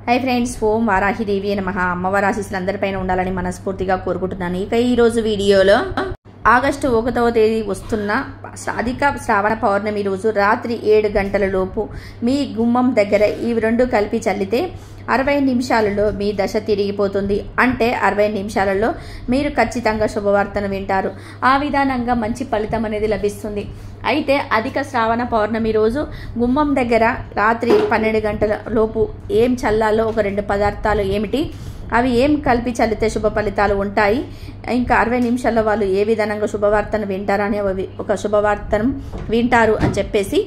hi friends ఓం వారాహిదేవి నమ అమ్మవారి ఆశీస్సులు అందరిపైన ఉండాలని మనస్ఫూర్తిగా కోరుకుంటున్నాను ఇక ఈరోజు వీడియోలో ఆగస్టు ఒకటవ తేదీ వస్తున్న అధిక శ్రావణ పౌర్ణమి రోజు రాత్రి ఏడు గంటల లోపు మీ గుమ్మం దగ్గర ఈ రెండు కలిపి చల్లితే అరవై నిమిషాలలో మీ దశ తిరిగిపోతుంది అంటే అరవై నిమిషాలలో మీరు ఖచ్చితంగా శుభవార్తను వింటారు ఆ విధానంగా మంచి ఫలితం అనేది లభిస్తుంది అయితే అధిక శ్రావణ పౌర్ణమి రోజు గుమ్మం దగ్గర రాత్రి పన్నెండు గంటల లోపు ఏం చల్లాలో ఒక రెండు పదార్థాలు ఏమిటి అవి ఏం కలిపి చల్లితే శుభ ఫలితాలు ఉంటాయి ఇంకా అరవై నిమిషాల్లో వాళ్ళు ఏ విధంగా శుభవార్తను వింటారని ఒక శుభవార్తను వింటారు అని చెప్పేసి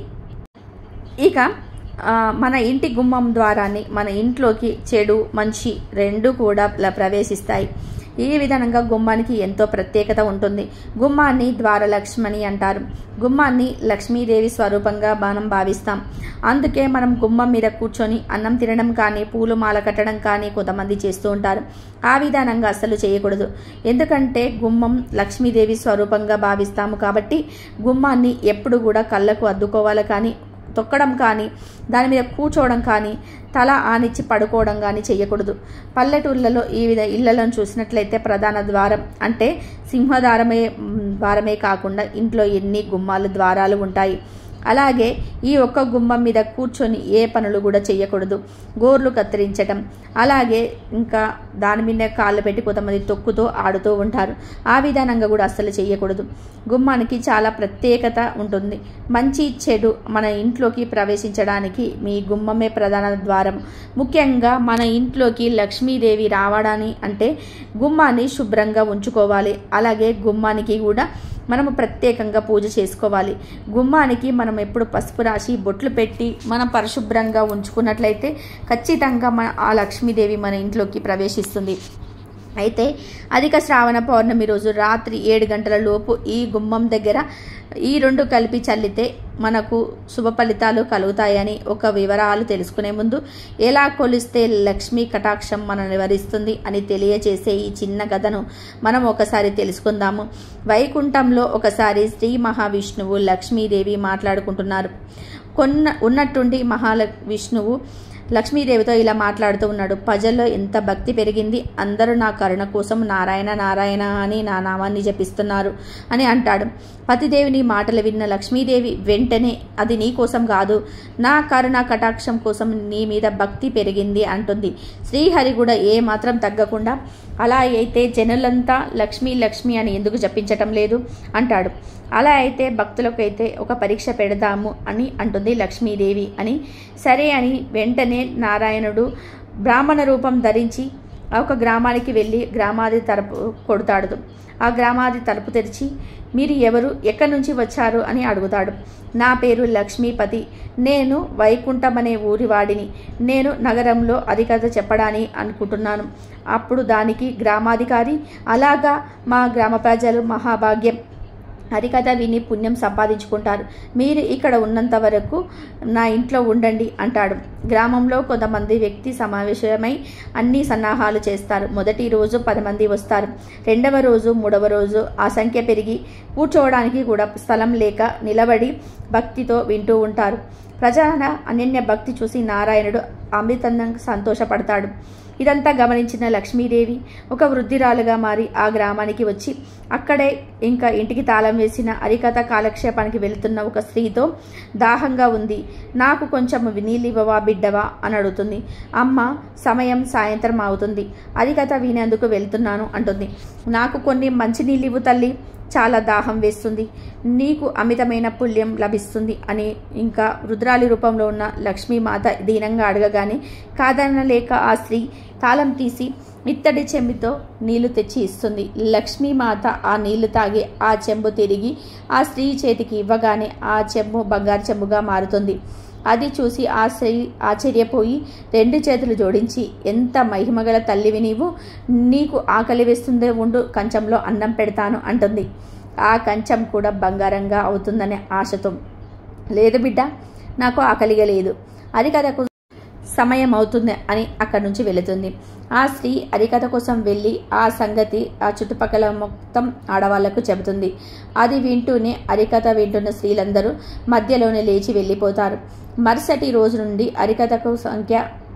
ఇక ఆ, మన ఇంటి గుమ్మం ద్వారానే మన ఇంట్లోకి చెడు మంచి రెండు కూడా ప్ర- ప్రవేశిస్తాయి ఈ విధంగా గుమ్మానికి ఎంతో ప్రత్యేకత ఉంటుంది గుమ్మాన్ని ద్వారలక్ష్మణి అంటారు గుమ్మాన్ని లక్ష్మీదేవి స్వరూపంగా మనం భావిస్తాం అందుకే మనం గుమ్మం మీద కూర్చొని అన్నం తినడం కానీ పూలు మాల కట్టడం కానీ కొంతమంది చేస్తూ ఉంటారు ఆ విధానంగా అస్సలు చేయకూడదు ఎందుకంటే గుమ్మం లక్ష్మీదేవి స్వరూపంగా భావిస్తాము కాబట్టి గుమ్మాన్ని ఎప్పుడు కూడా కళ్ళకు అద్దుకోవాలి కానీ తొక్కడం కానీ దాని మీద కూర్చోవడం కానీ తల ఆనిచ్చి పడుకోవడం కానీ చేయకూడదు పల్లెటూళ్ళలో ఈ విధ ఇళ్లను చూసినట్లయితే ప్రధాన ద్వారం అంటే సింహద్వారమే మ్, ద్వారమే కాకుండా ఇంట్లో ఎన్ని గుమ్మాలు ద్వారాలు ఉంటాయి అలాగే ఈ ఒక్క గుమ్మం మీద కూర్చొని ఏ పనులు కూడా చేయకూడదు గోర్లు కత్తిరించటం అలాగే ఇంకా దాని మీద కాళ్ళు పెట్టి కొంతమంది తొక్కుతూ ఆడుతూ ఉంటారు ఆ విధానంగా కూడా అస్సలు చేయకూడదు గుమ్మానికి చాలా ప్రత్యేకత ఉంటుంది మంచి చెడు మన ఇంట్లోకి ప్రవేశించడానికి మీ గుమ్మమే ప్రధాన ద్వారం ముఖ్యంగా మన ఇంట్లోకి లక్ష్మీదేవి రావడాని అంటే గుమ్మాన్ని శుభ్రంగా ఉంచుకోవాలి అలాగే గుమ్మానికి కూడా మనము ప్రత్యేకంగా పూజ చేసుకోవాలి గుమ్మానికి మనం ఎప్పుడు పసుపు రాసి బొట్లు పెట్టి మనం పరిశుభ్రంగా ఉంచుకున్నట్లయితే ఖచ్చితంగా మన ఆ లక్ష్మీదేవి మన ఇంట్లోకి ప్రవేశిస్తుంది అయితే అధిక శ్రావణ పౌర్ణమి రోజు రాత్రి ఏడు గంటల లోపు ఈ గుమ్మం దగ్గర ఈ రెండు కలిపి చల్లితే మనకు శుభ ఫలితాలు కలుగుతాయని ఒక వివరాలు తెలుసుకునే ముందు ఎలా కొలిస్తే లక్ష్మీ కటాక్షం మనల్ని వరిస్తుంది అని తెలియచేసే ఈ చిన్న కథను మనం ఒకసారి తెలుసుకుందాము వైకుంఠంలో ఒకసారి శ్రీ మహావిష్ణువు లక్ష్మీదేవి మాట్లాడుకుంటున్నారు కొన్న ఉన్నట్టుండి మహాల విష్ణువు లక్ష్మీదేవితో ఇలా మాట్లాడుతూ ఉన్నాడు ప్రజల్లో ఎంత భక్తి పెరిగింది అందరూ నా కరుణ కోసం నారాయణ నారాయణ అని నా నామాన్ని జపిస్తున్నారు అని అంటాడు పతిదేవిని మాటలు విన్న లక్ష్మీదేవి వెంటనే అది నీ కోసం కాదు నా కరుణ కటాక్షం కోసం నీ మీద భక్తి పెరిగింది అంటుంది శ్రీహరి కూడా ఏ మాత్రం తగ్గకుండా అలా అయితే జనులంతా లక్ష్మీ లక్ష్మి అని ఎందుకు జపించటం లేదు అంటాడు అలా అయితే భక్తులకైతే ఒక పరీక్ష పెడదాము అని అంటుంది లక్ష్మీదేవి అని సరే అని వెంటనే నారాయణుడు బ్రాహ్మణ రూపం ధరించి ఒక గ్రామానికి వెళ్ళి గ్రామాది తలుపు కొడతాడు ఆ గ్రామాది తలుపు తెరిచి మీరు ఎవరు ఎక్కడి నుంచి వచ్చారు అని అడుగుతాడు నా పేరు లక్ష్మీపతి నేను వైకుంఠం అనే ఊరి వాడిని నేను నగరంలో అధికత చెప్పడాని అనుకుంటున్నాను అప్పుడు దానికి గ్రామాధికారి అలాగా మా గ్రామ ప్రజలు మహాభాగ్యం హరికథ విని పుణ్యం సంపాదించుకుంటారు మీరు ఇక్కడ ఉన్నంత వరకు నా ఇంట్లో ఉండండి అంటాడు గ్రామంలో కొంతమంది వ్యక్తి సమావేశమై అన్ని సన్నాహాలు చేస్తారు మొదటి రోజు పది మంది వస్తారు రెండవ రోజు మూడవ రోజు ఆ సంఖ్య పెరిగి కూర్చోవడానికి కూడా స్థలం లేక నిలబడి భక్తితో వింటూ ఉంటారు ప్రజల అనన్య భక్తి చూసి నారాయణుడు అమృతంగా సంతోషపడతాడు ఇదంతా గమనించిన లక్ష్మీదేవి ఒక వృద్ధిరాలుగా మారి ఆ గ్రామానికి వచ్చి అక్కడే ఇంకా ఇంటికి తాళం వేసిన అరికథ కాలక్షేపానికి వెళుతున్న ఒక స్త్రీతో దాహంగా ఉంది నాకు కొంచెం నీళ్ళివ్వవా బిడ్డవా అని అడుగుతుంది అమ్మ సమయం సాయంత్రం అవుతుంది అరికథ వినేందుకు వెళ్తున్నాను అంటుంది నాకు కొన్ని మంచినీళ్ళివ్వు తల్లి చాలా దాహం వేస్తుంది నీకు అమితమైన పుణ్యం లభిస్తుంది అని ఇంకా రుద్రాలి రూపంలో ఉన్న లక్ష్మీమాత దీనంగా అడగగానే కాదనలేక ఆ స్త్రీ తాళం తీసి ఇత్తడి చెంబుతో నీళ్లు తెచ్చి ఇస్తుంది లక్ష్మీమాత ఆ నీళ్లు తాగి ఆ చెంబు తిరిగి ఆ స్త్రీ చేతికి ఇవ్వగానే ఆ చెంబు బంగారు చెంబుగా మారుతుంది అది చూసి ఆ స్త్రీ ఆశ్చర్యపోయి రెండు చేతులు జోడించి ఎంత మహిమగల తల్లివి నీవు నీకు ఆకలి వేస్తుందే ఉండు కంచంలో అన్నం పెడతాను అంటుంది ఆ కంచం కూడా బంగారంగా అవుతుందనే ఆశతో లేదు బిడ్డ నాకు ఆకలిగా లేదు అరికథకు సమయం అవుతుంది అని అక్కడి నుంచి వెళుతుంది ఆ స్త్రీ అరికథ కోసం వెళ్ళి ఆ సంగతి ఆ చుట్టుపక్కల మొత్తం ఆడవాళ్లకు చెబుతుంది అది వింటూనే అరికథ వింటున్న స్త్రీలందరూ మధ్యలోనే లేచి వెళ్ళిపోతారు మరుసటి రోజు నుండి అరికథకు సంఖ్య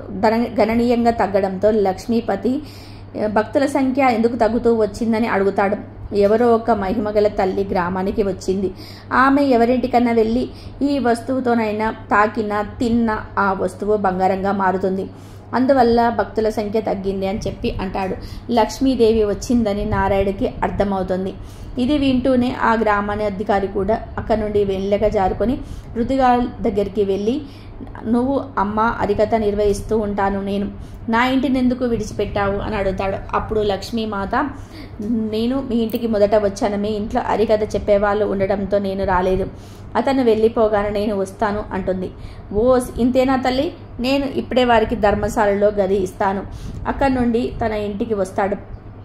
ధన- గణనీయంగా తగ్గడంతో లక్ష్మీపతి ఆ, భక్తుల సంఖ్య ఎందుకు తగ్గుతూ వచ్చిందని అడుగుతాడు ఎవరో ఒక మహిమగల తల్లి గ్రామానికి వచ్చింది ఆమె ఎవరింటికన్నా వెళ్ళి ఈ వస్తువుతోనైనా తాకిన తిన్న ఆ వస్తువు బంగారంగా మారుతుంది అందువల్ల భక్తుల సంఖ్య తగ్గింది అని చెప్పి అంటాడు లక్ష్మీదేవి వచ్చిందని నారాయణకి అర్థమవుతుంది ఇది వింటూనే ఆ గ్రామాన్ని అధికారి కూడా అక్కడ నుండి వెళ్ళక జారుకొని ఋతుగా దగ్గరికి వెళ్ళి నువ్వు అమ్మ అరికథ నిర్వహిస్తూ ఉంటాను నేను నా ఇంటిని ఎందుకు విడిచిపెట్టావు అని అడుగుతాడు అప్పుడు లక్ష్మీమాత నేను మీ ఇంటికి మొదట వచ్చాను మీ ఇంట్లో అరికథ చెప్పేవాళ్ళు ఉండడంతో నేను రాలేదు అతను వెళ్ళిపోగానే నేను వస్తాను అంటుంది ఓ ఇంతేనా తల్లి నేను ఇప్పుడే వారికి ధర్మశాలలో గది ఇస్తాను అక్కడి నుండి తన ఇంటికి వస్తాడు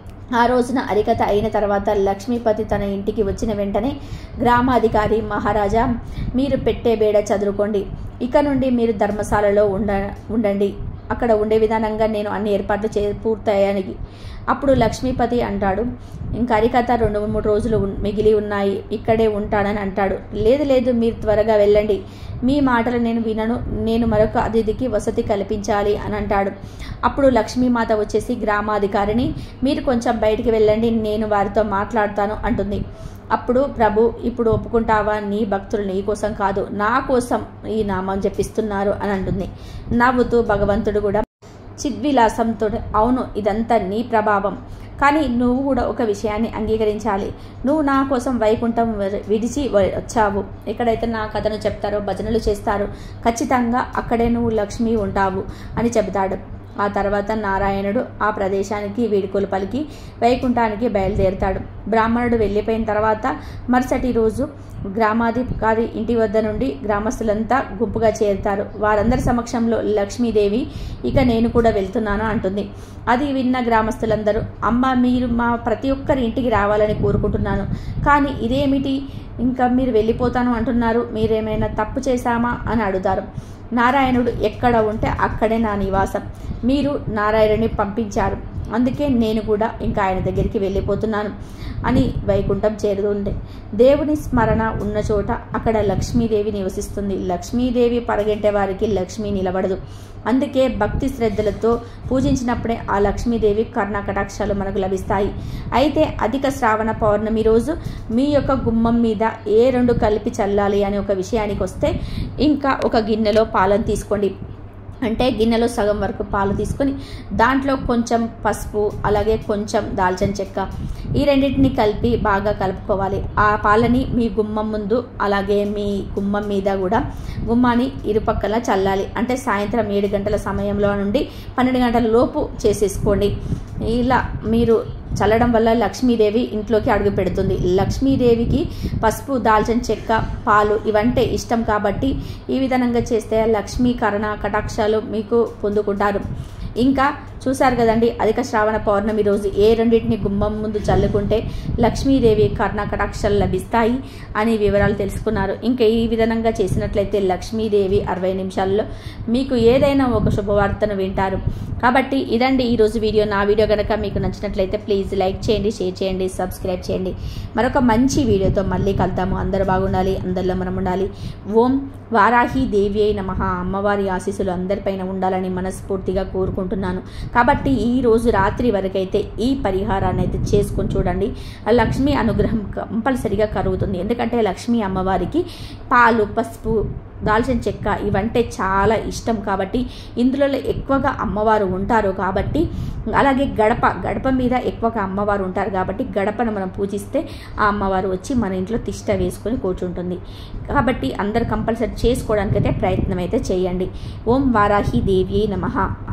ఆ రోజున అరికథ అయిన తర్వాత లక్ష్మీపతి తన ఇంటికి వచ్చిన వెంటనే గ్రామాధికారి మహారాజా మీరు పెట్టే బేడ చదువుకోండి ఇక నుండి మీరు ధర్మశాలలో ఉండ ఉండండి అక్కడ ఉండే విధానంగా నేను అన్ని ఏర్పాట్లు చే పూర్తయ్యానికి అప్పుడు లక్ష్మీపతి అంటాడు ఇంకా అరికథ రెండు మూడు రోజులు ఉన్- మిగిలి ఉన్నాయి ఇక్కడే ఉంటానని అంటాడు లేదు లేదు మీరు త్వరగా వెళ్ళండి మీ మాటలు నేను వినను నేను మరొక అతిథికి వసతి కల్పించాలి అని అంటాడు అప్పుడు లక్ష్మీమాత వచ్చేసి గ్రామాధికారిని మీరు కొంచెం బయటికి వెళ్ళండి నేను వారితో మాట్లాడతాను అంటుంది అప్పుడు ప్రభు ఇప్పుడు ఒప్పుకుంటావా నీ భక్తులు నీ కోసం కాదు నా కోసం ఈ నామం జపిస్తున్నారు అని అంటుంది నవ్వుతూ భగవంతుడు కూడా చిద్విలాసంతో అవును ఇదంతా నీ ప్రభావం కానీ నువ్వు కూడా ఒక విషయాన్ని అంగీకరించాలి నువ్వు నా కోసం వైకుంఠం వ- విడిచి వ- వచ్చావు ఎక్కడైతే నా కథను చెప్తారో భజనలు చేస్తారో ఖచ్చితంగా అక్కడే నువ్వు లక్ష్మి ఉంటావు అని చెబుతాడు ఆ తర్వాత నారాయణుడు ఆ ప్రదేశానికి వీడుకోలు పలికి వైకుంఠానికి బయలుదేరుతాడు బ్రాహ్మణుడు వెళ్ళిపోయిన తర్వాత మరుసటి రోజు గ్రామాధికారి ఇంటి వద్ద నుండి గ్రామస్తులంతా గుంపుగా చేరుతారు వారందరి సమక్షంలో లక్ష్మీదేవి ఇక నేను కూడా వెళ్తున్నాను అంటుంది అది విన్న గ్రామస్తులందరూ అమ్మ మీరు మా ప్రతి ఒక్కరి ఇంటికి రావాలని కోరుకుంటున్నాను కానీ ఇదేమిటి ఇంకా మీరు వెళ్ళిపోతాను అంటున్నారు మీరేమైనా తప్పు చేశామా అని అడుగుతారు నారాయణుడు ఎక్కడ ఉంటే అక్కడే నా నివాసం మీరు నారాయణుని పంపించారు అందుకే నేను కూడా ఇంకా ఆయన దగ్గరికి వెళ్ళిపోతున్నాను అని వైకుంఠం చేరుతుంది దేవుని స్మరణ ఉన్న చోట అక్కడ లక్ష్మీదేవి నివసిస్తుంది లక్ష్మీదేవి పరగంటే వారికి లక్ష్మి నిలబడదు అందుకే భక్తి శ్రద్ధలతో పూజించినప్పుడే ఆ లక్ష్మీదేవి కర్ణ కటాక్షాలు మనకు లభిస్తాయి అయితే అధిక శ్రావణ పౌర్ణమి రోజు మీ యొక్క గుమ్మం మీద ఏ రెండు కలిపి చల్లాలి అనే ఒక విషయానికి వస్తే ఇంకా ఒక గిన్నెలో పాలను తీసుకోండి అంటే గిన్నెలో సగం వరకు పాలు తీసుకొని దాంట్లో కొంచెం పసుపు అలాగే కొంచెం దాల్చిన చెక్క ఈ రెండింటిని కలిపి బాగా కలుపుకోవాలి ఆ పాలని మీ గుమ్మం ముందు అలాగే మీ గుమ్మం మీద కూడా గుమ్మాన్ని ఇరుపక్కల చల్లాలి అంటే సాయంత్రం ఏడు గంటల సమయంలో నుండి పన్నెండు గంటల లోపు చేసేసుకోండి ఇలా మీరు చల్లడం వల్ల లక్ష్మీదేవి ఇంట్లోకి అడుగు పెడుతుంది లక్ష్మీదేవికి పసుపు దాల్చిన చెక్క పాలు ఇవంటే ఇష్టం కాబట్టి ఈ విధంగా చేస్తే లక్ష్మీ కరణ కటాక్షాలు మీకు పొందుకుంటారు ఇంకా చూశారు కదండి అధిక శ్రావణ పౌర్ణమి రోజు ఏ రెండింటిని గుమ్మం ముందు చల్లుకుంటే లక్ష్మీదేవి కర్ణ కటాక్షాలు లభిస్తాయి అని వివరాలు తెలుసుకున్నారు ఇంకా ఈ విధంగా చేసినట్లయితే లక్ష్మీదేవి అరవై నిమిషాల్లో మీకు ఏదైనా ఒక శుభవార్తను వింటారు కాబట్టి ఇదండి ఈరోజు వీడియో నా వీడియో కనుక మీకు నచ్చినట్లయితే ప్లీజ్ లైక్ చేయండి షేర్ చేయండి సబ్స్క్రైబ్ చేయండి మరొక మంచి వీడియోతో మళ్ళీ కలుద్దాము అందరూ బాగుండాలి అందరిలో మనం ఉండాలి ఓం వారాహి దేవి అయిన మహా అమ్మవారి ఆశీస్సులు అందరిపైన ఉండాలని మనస్ఫూర్తిగా కోరుకుంటున్నాను కాబట్టి ఈ రోజు రాత్రి వరకైతే ఈ పరిహారాన్ని అయితే చేసుకొని చూడండి ఆ లక్ష్మీ అనుగ్రహం కంపల్సరిగా కరుగుతుంది ఎందుకంటే లక్ష్మీ అమ్మవారికి పాలు పసుపు దాల్చిన చెక్క ఇవంటే చాలా ఇష్టం కాబట్టి ఇందులో ఎక్కువగా అమ్మవారు ఉంటారు కాబట్టి అలాగే గడప గడప మీద ఎక్కువగా అమ్మవారు ఉంటారు కాబట్టి గడపను మనం పూజిస్తే ఆ అమ్మవారు వచ్చి మన ఇంట్లో తిష్ట వేసుకొని కూర్చుంటుంది కాబట్టి అందరు కంపల్సరీ చేసుకోవడానికైతే ప్రయత్నం అయితే చేయండి ఓం వారాహి దేవి నమ